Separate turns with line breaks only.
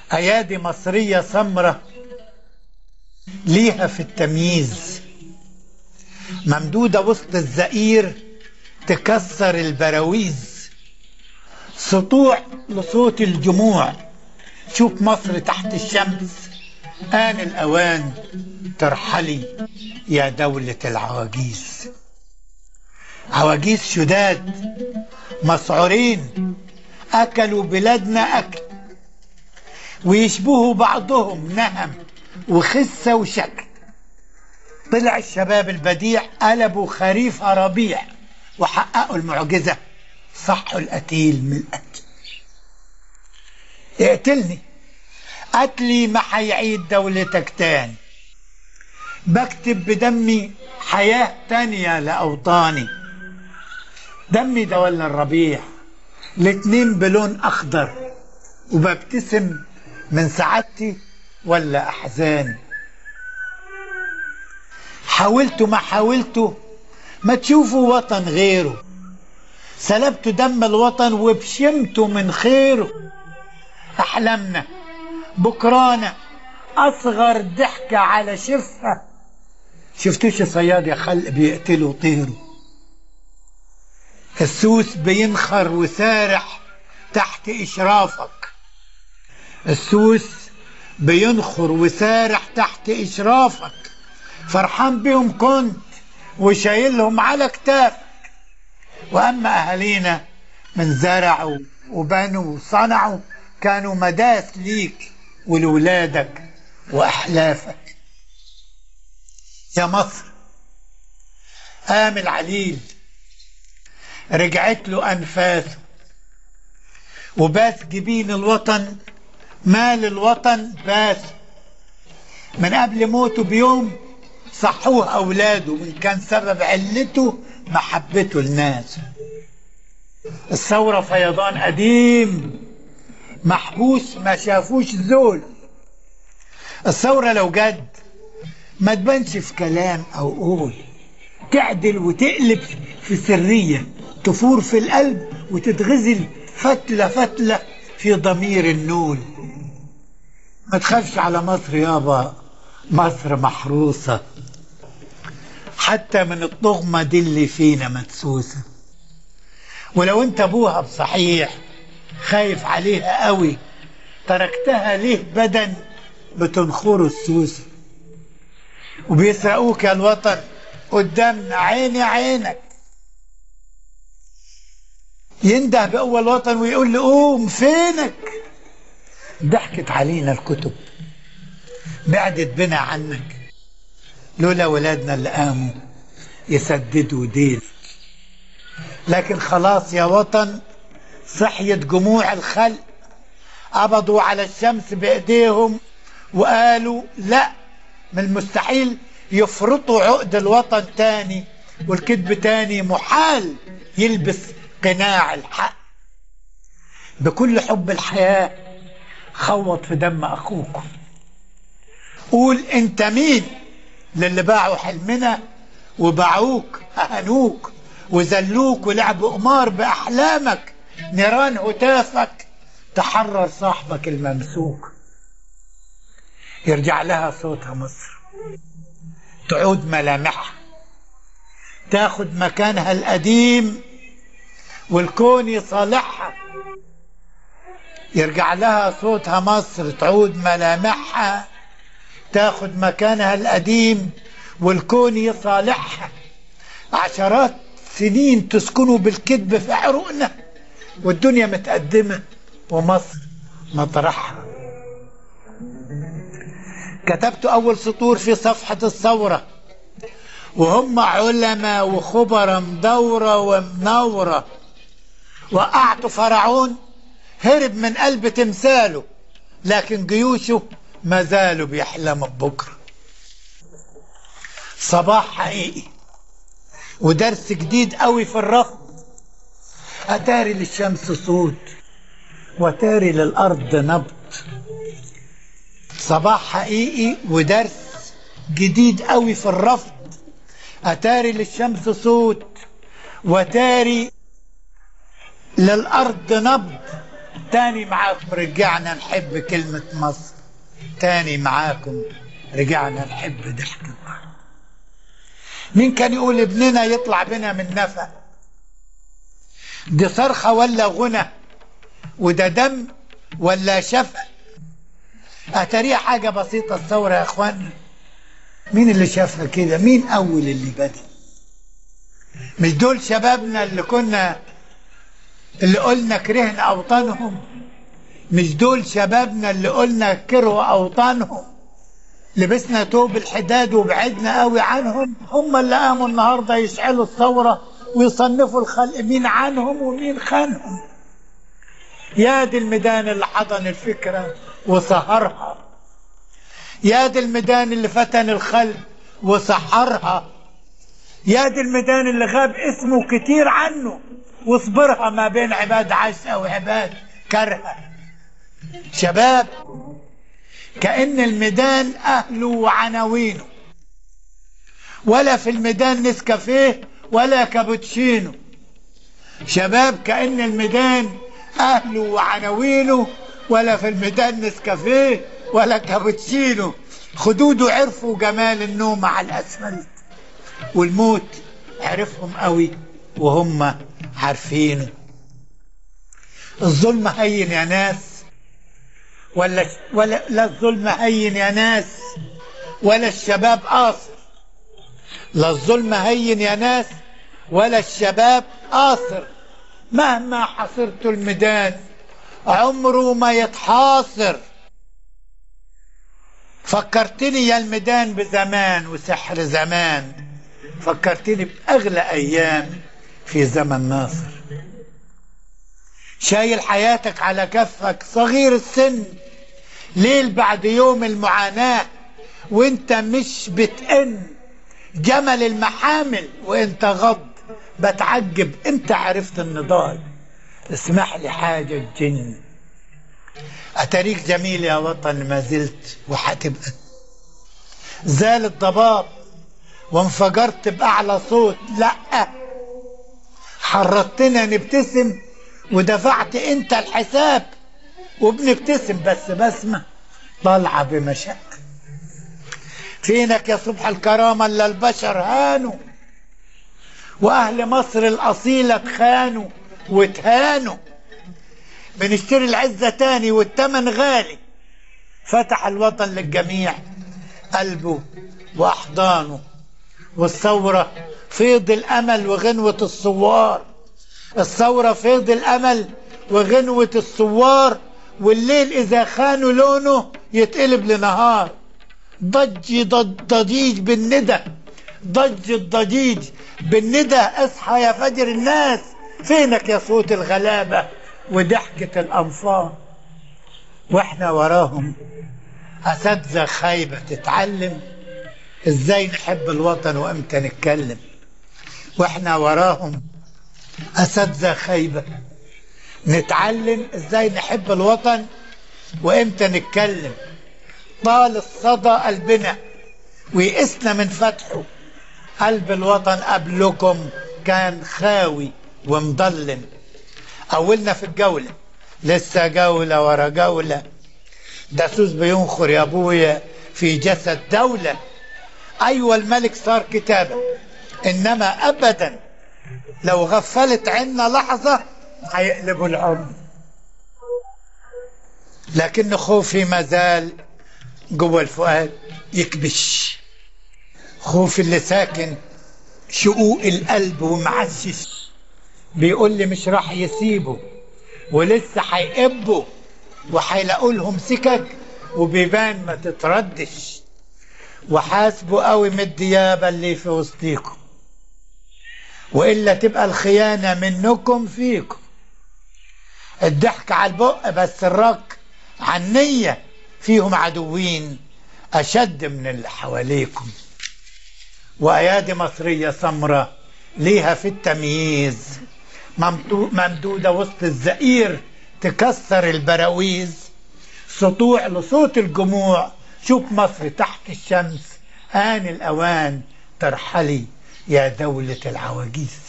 أيادي مصرية سمرة ليها في التمييز ممدودة وسط الزئير تكسر البراويز سطوع لصوت الجموع شوف مصر تحت الشمس آن الأوان ترحلي يا دولة العواجيز عواجيز شداد مسعورين أكلوا بلادنا أكل ويشبهوا بعضهم نهم وخسة وشكل طلع الشباب البديع قلبوا خريف ربيع وحققوا المعجزة صحوا القتيل من القتل اقتلني قتلي ما هيعيد دولتك تاني بكتب بدمي حياة تانية لأوطاني دمي ده ولا الربيع الاتنين بلون أخضر وببتسم من سعادتي ولا أحزاني حاولت ما حاولت ما تشوفوا وطن غيره سلبت دم الوطن وبشمته من خيره أحلامنا بكرانا أصغر ضحكة على شفها شفتوش صياد يا خلق بيقتلوا طيره السوس بينخر وسارح تحت إشرافك السوس بينخر وسارح تحت إشرافك فرحان بيهم كنت وشايلهم على كتافك وأما أهالينا من زرعوا وبنوا وصنعوا كانوا مداس ليك ولولادك وأحلافك يا مصر قام العليل رجعت له أنفاسه وباس جبين الوطن مال الوطن باس من قبل موته بيوم صحوه أولاده من كان سبب علته محبته للناس الثورة فيضان قديم محبوس ما شافوش ذول الثورة لو جد ما تبانش في كلام أو قول تعدل وتقلب في سرية تفور في القلب وتتغزل فتلة فتلة في ضمير النول ما تخافش على مصر يابا مصر محروسة حتى من الطغمة دي اللي فينا مدسوسة ولو انت ابوها بصحيح خايف عليها قوي تركتها ليه بدن بتنخر السوسة وبيسرقوك يا الوطن قدامنا عيني عينك ينده بقوة الوطن ويقول لي قوم فينك ضحكت علينا الكتب بعدت بنا عنك لولا ولادنا اللي قاموا يسددوا ديل لكن خلاص يا وطن صحيت جموع الخلق قبضوا على الشمس بإيديهم وقالوا لا من المستحيل يفرطوا عقد الوطن تاني والكذب تاني محال يلبس قناع الحق بكل حب الحياة خوط في دم أخوكم قول انت مين للي باعوا حلمنا وباعوك أهنوك وذلوك ولعبوا قمار بأحلامك نيران هتافك تحرر صاحبك الممسوك يرجع لها صوتها مصر تعود ملامحها تاخد مكانها القديم والكون يصالحها يرجع لها صوتها مصر تعود ملامحها تاخد مكانها القديم والكون يصالحها عشرات سنين تسكنوا بالكذب في عروقنا والدنيا متقدمة ومصر مطرحها كتبت أول سطور في صفحة الثورة وهم علماء وخبراء مدورة ومنورة وقعت فرعون هرب من قلب تمثاله لكن جيوشه ما زالوا بيحلموا ببكرة صباح حقيقي ودرس جديد قوي في الرفض أتاري للشمس صوت وتاري للأرض نبض صباح حقيقي ودرس جديد قوي في الرفض أتاري للشمس صوت وتاري للأرض نبض تاني معاكم رجعنا نحب كلمة مصر تاني معاكم رجعنا نحب ضحك الأرض مين كان يقول ابننا يطلع بنا من نفق دي صرخة ولا غنى وده دم ولا شفق اتاريها حاجة بسيطة الثورة يا اخوانا مين اللي شافها كده مين اول اللي بدأ مش دول شبابنا اللي كنا اللي قلنا كرهنا اوطانهم مش دول شبابنا اللي قلنا كرهوا اوطانهم لبسنا توب الحداد وبعدنا قوي عنهم هم اللي قاموا النهارده يشعلوا الثوره ويصنفوا الخلق مين عنهم ومين خانهم يا دي الميدان اللي حضن الفكره وسهرها يا دي الميدان اللي فتن الخلق وسحرها يا دي الميدان اللي غاب اسمه كتير عنه واصبرها ما بين عباد عشقة وعباد كرهة شباب كأن الميدان أهله وعناوينه ولا في الميدان نسكافيه ولا كابوتشينو شباب كأن الميدان أهله وعناوينه ولا في الميدان نسكافيه ولا كابوتشينو خدوده عرفوا جمال النوم على الأسفلت والموت عرفهم قوي وهم عارفينه الظلم هين يا ناس ولا ولا لا الظلم هين يا ناس ولا الشباب قاصر لا الظلم هين يا ناس ولا الشباب قاصر مهما حصرت الميدان عمره ما يتحاصر فكرتني يا الميدان بزمان وسحر زمان فكرتني بأغلى أيام في زمن ناصر شايل حياتك على كفك صغير السن ليل بعد يوم المعاناة وانت مش بتئن جمل المحامل وانت غض بتعجب انت عرفت النضال اسمح لي حاجة تجن أتاريك جميل يا وطن ما زلت وهتبقى زال الضباب وانفجرت بأعلى صوت لأ حرضتنا نبتسم ودفعت انت الحساب وبنبتسم بس بسمة طالعة بمشقة فينك يا صبح الكرامة اللي البشر هانوا وأهل مصر الأصيلة خانوا وتهانوا بنشتري العزة تاني والتمن غالي فتح الوطن للجميع قلبه وأحضانه والثورة فيض الأمل وغنوة الثوار الثورة فيض الأمل وغنوة الثوار والليل إذا خانوا لونه يتقلب لنهار ضج ضجيج بالندى ضج الضجيج بالندى اصحى يا فجر الناس فينك يا صوت الغلابة وضحكة الأنفار واحنا وراهم أساتذة خايبة تتعلم ازاي نحب الوطن وامتى نتكلم واحنا وراهم أساتذة خايبة نتعلم ازاي نحب الوطن وامتى نتكلم طال الصدى قلبنا ويئسنا من فتحه قلب الوطن قبلكم كان خاوي ومضلم أولنا في الجولة لسه جولة ورا جولة داسوس بينخر يا أبويا في جسد دولة أيوة الملك صار كتابة إنما أبدا لو غفلت عنا لحظة هيقلبوا العمر لكن خوفي ما زال جوه الفؤاد يكبش خوف اللي ساكن شقوق القلب ومعشش بيقول لي مش راح يسيبه ولسه هيقبوا وهيلاقوا لهم سكك وبيبان ما تتردش وحاسبوا قوي من الديابه اللي في وسطيكم والا تبقى الخيانه منكم فيكم الضحك على البق بس الرك عنيه فيهم عدوين أشد من اللي حواليكم وأيادي مصرية سمرة ليها في التمييز ممدودة وسط الزئير تكسر البراويز سطوع لصوت الجموع شوف مصر تحت الشمس آن الأوان ترحلي يا دولة العواجيز